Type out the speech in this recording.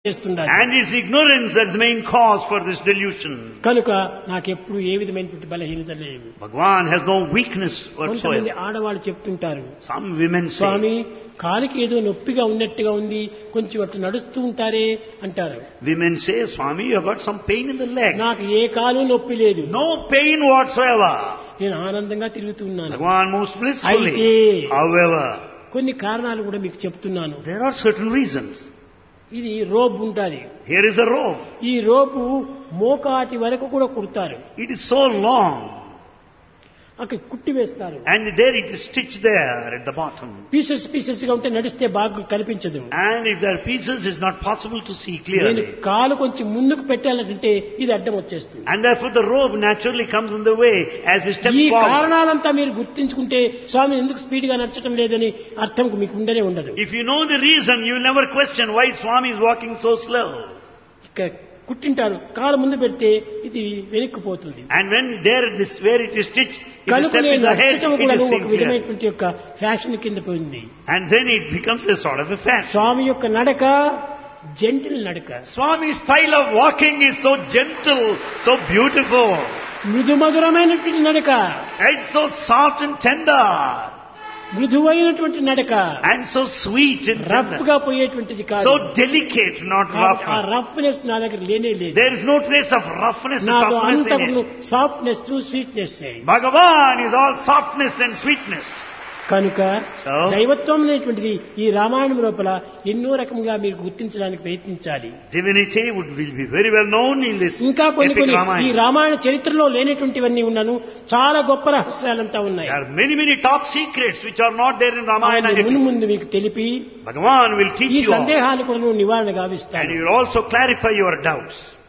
చేస్తున్నారు And it's ignorance that's the main cause for this delusion. కనుక నాకెప్పుడు ఏ విధమైనటువంటి బలహీనత లేదు Bhagwan has no weakness కొంతమంది whatsoever. ఆడవాళ్ళు చెప్తుంటారు Some women say, స్వామి కాలికి ఏదో నొప్పిగా ఉన్నట్టుగా ఉంది కొంచెం అట్లా నడుస్తూ ఉంటారే అంటారు women say, Swami, you have got some pain in the leg. నాకు ఏ కాలు నొప్పి లేదు No pain whatsoever. నేను ఆనందంగా తిరుగుతూ ఉన్నాను Bhagwan moves blissfully. అయితే- However, కొన్ని కారణాలు కూడా మీకు చెప్తున్నాను there are certain reasons. ఇది రోబ్ ఉంటుంది Here is the rope. ఈ రోపు మోకాటి వరకు కూడా కుడతారు It is so long. అక్కడ కుట్టి వేస్తారు And there it is stitched there at the bottom. Pieces pieces గా ఉంటే నడిస్తే బాగా కనిపించదు And if there are pieces, it's not possible to see నేను clearly. కాలు కొంచెం ముందుకు పెట్టాలంటే ఇది అడ్డం వచ్చేస్తుంది And therefore the rope naturally comes in the way as he steps ఈ forward. కారణాలంతా మీరు గుర్తించుకుంటే స్వామి ఎందుకు స్పీడ్ గా నడచడం లేదని అర్థం మీకు ఉండనే ఉండదు If you know the reason, you will never question why Swami is walking so slow. ఇక్కడ కుట్టింటారు కాలు ముందు పెడితే ఇది వెనక్కిపోతుంది And when there, this where it is stitched, if the కనుక step నేను is ahead, నచ్చటం it కూడా is ఒక seen clear. విధమైనటువంటి యొక్క ఫ్యాషన్ కింద పోయింది And then it becomes a sort of a fashion. స్వామి యొక్క నడక జంటిల్ నడక Swami's style of walking is so gentle, so beautiful. మృదు మధురమైనటువంటి నడక It's so soft and tender. మృదువైనటువంటి నడక And so sweet and rough tender. గా పోయేటువంటిది కాదు So delicate, not rough. ఆ రఫ్నెస్ నా దగ్గర లేనే లేదు There is no trace of roughness or నాకు toughness in అంతకు it. Softness sweetness Bhagavan is all softness and sweetness. కనుక So? దైవత్వం అనేటువంటిది ఈ రామాయణం లోపల ఎన్నో రకముగా మీరు గుర్తించడానికి ప్రయత్నించాలి Divinity would will be very well known in this ఇంకా కొన్ని epic కొన్ని ఈ Ramayana. రామాయణ చరిత్రలో లేనటువంటివన్నీ ఉన్నాను చాలా గొప్ప రహస్యాలంతా ఉన్నాయి There are many, many top secrets which are not there in Ramayana. అవన్నీ epic. మును ముందు మీకు తెలిపి Bhagavan will teach ఈ you all. సందేహాలు కూడా నువ్వు నివారణ And గావిస్తాను he will also clarify your doubts.